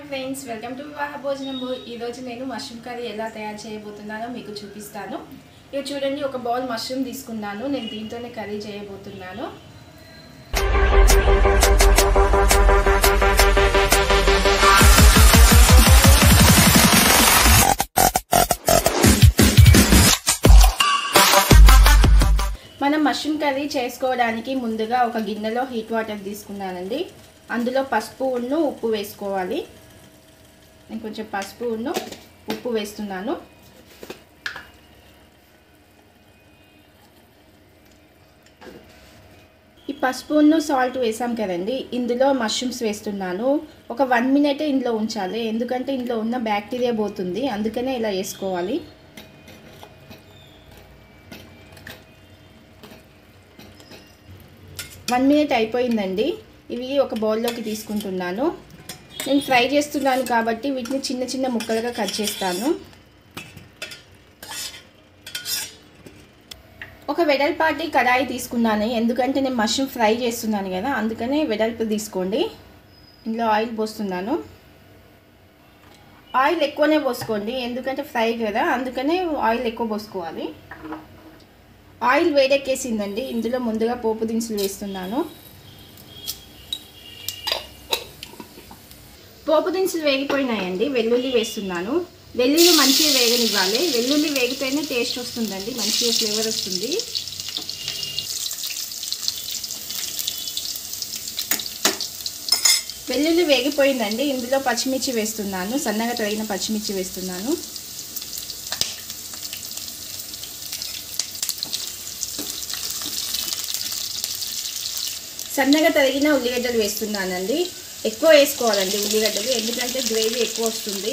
friends welcome to వివాహ భోజనం ఈరోజు నేను మష్రూమ్ కర్రీ ఎలా తయారు చేయబోతున్నానో మీకు చూపిస్తాను ఇక చూడండి ఒక బౌల్ మష్రూమ్ తీసుకున్నాను నేను దీంతోనే కర్రీ చేయబోతున్నాను మనం మష్రూమ్ కర్రీ చేసుకోవడానికి ముందుగా ఒక గిన్నెలో హీట్ వాటర్ తీసుకున్నానండి అందులో పసుపు ఉన్ను ఉప్పు వేసుకోవాలి నేను కొంచెం పసుపు ఉన్ను ఉప్పు వేస్తున్నాను ఈ పసుపు ఉన్ను సాల్ట్ వేసాం కదండి ఇందులో మష్రూమ్స్ వేస్తున్నాను ఒక వన్ మినిట్ ఇందులో ఉంచాలి ఎందుకంటే ఇందులో ఉన్న బ్యాక్టీరియా పోతుంది అందుకనే ఇలా వేసుకోవాలి వన్ మినిట్ అయిపోయిందండి ఇవి ఒక బౌల్లోకి తీసుకుంటున్నాను నేను ఫ్రై చేస్తున్నాను కాబట్టి వీటిని చిన్న చిన్న ముక్కలుగా కట్ చేస్తాను ఒక వెడల్పాటి కడాయి తీసుకున్నాను ఎందుకంటే నేను మష్రూమ్ ఫ్రై చేస్తున్నాను కదా అందుకనే వెడల్పు తీసుకోండి ఇందులో ఆయిల్ పోస్తున్నాను ఆయిల్ ఎక్కువనే పోసుకోండి ఎందుకంటే ఫ్రై కదా అందుకనే ఆయిల్ ఎక్కువ పోసుకోవాలి ఆయిల్ వేడెక్కేసిందండి ఇందులో ముందుగా పోపు దినుసులు వేస్తున్నాను పోపు దినుసులు వేగిపోయినాయండి వెల్లుల్లి వేస్తున్నాను వెల్లుల్లి మంచిగా వేగనివ్వాలి వెల్లుల్లి వేగితేనే టేస్ట్ వస్తుందండి మంచిగా ఫ్లేవర్ వస్తుంది వెల్లుల్లి వేగిపోయిందండి ఇందులో పచ్చిమిర్చి వేస్తున్నాను సన్నగా తరిగిన పచ్చిమిర్చి వేస్తున్నాను సన్నగా తరిగిన ఉల్లిగడ్డలు వేస్తున్నానండి ఎక్కువ వేసుకోవాలండి ఉల్లిగడ్డలు ఎందుకంటే గ్రేవీ ఎక్కువ వస్తుంది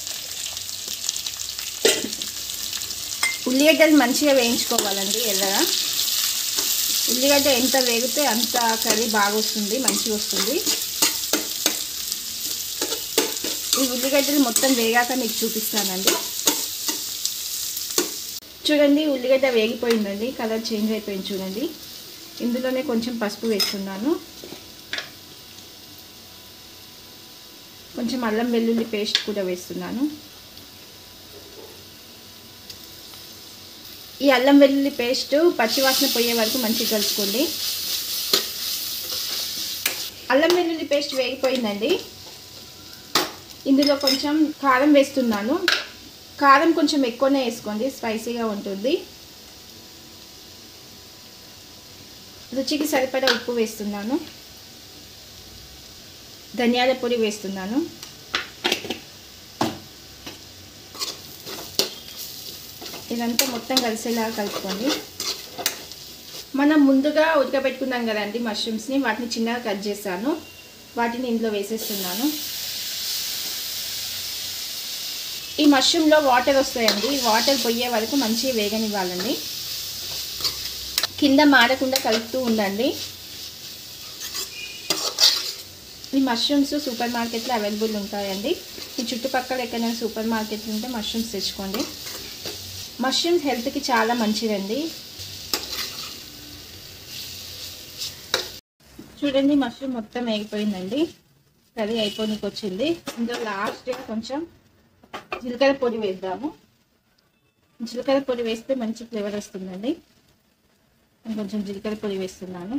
ఉల్లిగడ్డలు మంచిగా వేయించుకోవాలండి ఎర్రగా ఉల్లిగడ్డ ఎంత వేగితే అంత కర్రీ బాగా వస్తుంది మంచిగా వస్తుంది ఈ ఉల్లిగడ్డలు మొత్తం వేగాక మీకు చూపిస్తానండి చూడండి ఉల్లిగడ్డ వేగిపోయిందండి కలర్ చేంజ్ అయిపోయింది చూడండి ఇందులోనే కొంచెం పసుపు వేస్తున్నాను కొంచెం అల్లం వెల్లుల్లి పేస్ట్ కూడా వేస్తున్నాను ఈ అల్లం వెల్లుల్లి పేస్ట్ పచ్చివాసన పోయే వరకు మంచిగా కలుపుకోండి అల్లం వెల్లుల్లి పేస్ట్ వేగిపోయిందండి ఇందులో కొంచెం కారం వేస్తున్నాను కారం కొంచెం ఎక్కువనే వేసుకోండి స్పైసీగా ఉంటుంది రుచికి సరిపడా ఉప్పు వేస్తున్నాను ధనియాల పొడి వేస్తున్నాను ఇదంతా మొత్తం కలిసేలా కలుపుకోండి మనం ముందుగా ఉడకబెట్టుకున్నాం కదండి మష్రూమ్స్ని వాటిని చిన్నగా కట్ చేశాను వాటిని ఇందులో వేసేస్తున్నాను ఈ మష్రూమ్లో వాటర్ వస్తాయండి వాటర్ పోయే వరకు మంచిగా వేగనివ్వాలండి కింద మాడకుండా కలుపుతూ ఉండండి ఈ మష్రూమ్స్ సూపర్ మార్కెట్లో అవైలబుల్ ఉంటాయండి ఈ చుట్టుపక్కల ఎక్కడైనా సూపర్ మార్కెట్లు ఉంటే మష్రూమ్స్ తెచ్చుకోండి మష్రూమ్స్ హెల్త్కి చాలా మంచిదండి చూడండి మష్రూమ్ మొత్తం వేగిపోయిందండి కర్రీ అయిపోనికి వచ్చింది ఇందులో లాస్ట్గా కొంచెం జీలకర్ర పొడి వేద్దాము జీలకర్ర పొడి వేస్తే మంచి ఫ్లేవర్ వస్తుందండి నేను కొంచెం జీలకర్ర పొడి వేస్తున్నాను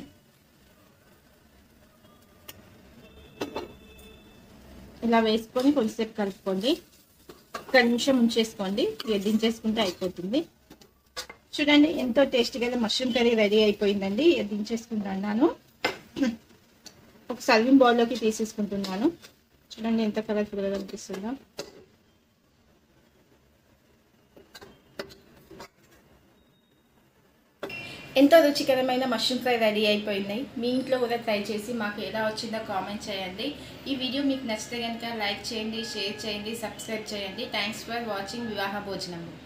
ఇలా వేసుకొని కొంచెంసేపు కలుపుకోండి ఒక నిమిషం ఉంచేసుకోండి దించేసుకుంటే అయిపోతుంది చూడండి ఎంతో టేస్టీగా మష్రూమ్ కర్రీ రెడీ అయిపోయిందండి దించేసుకుంటున్నాను ఒక సర్వింగ్ బౌల్లోకి తీసేసుకుంటున్నాను చూడండి ఎంత కలర్ఫుల్గా కనిపిస్తుందో ఎంతో రుచికరమైన మష్రూమ్ ఫ్రై రెడీ అయిపోయింది మీ ఇంట్లో కూడా ట్రై చేసి మాకు ఎలా వచ్చిందో కామెంట్ చేయండి ఈ వీడియో మీకు నచ్చితే కనుక లైక్ చేయండి షేర్ చేయండి సబ్స్క్రైబ్ చేయండి థ్యాంక్స్ ఫర్ వాచింగ్ వివాహ భోజనము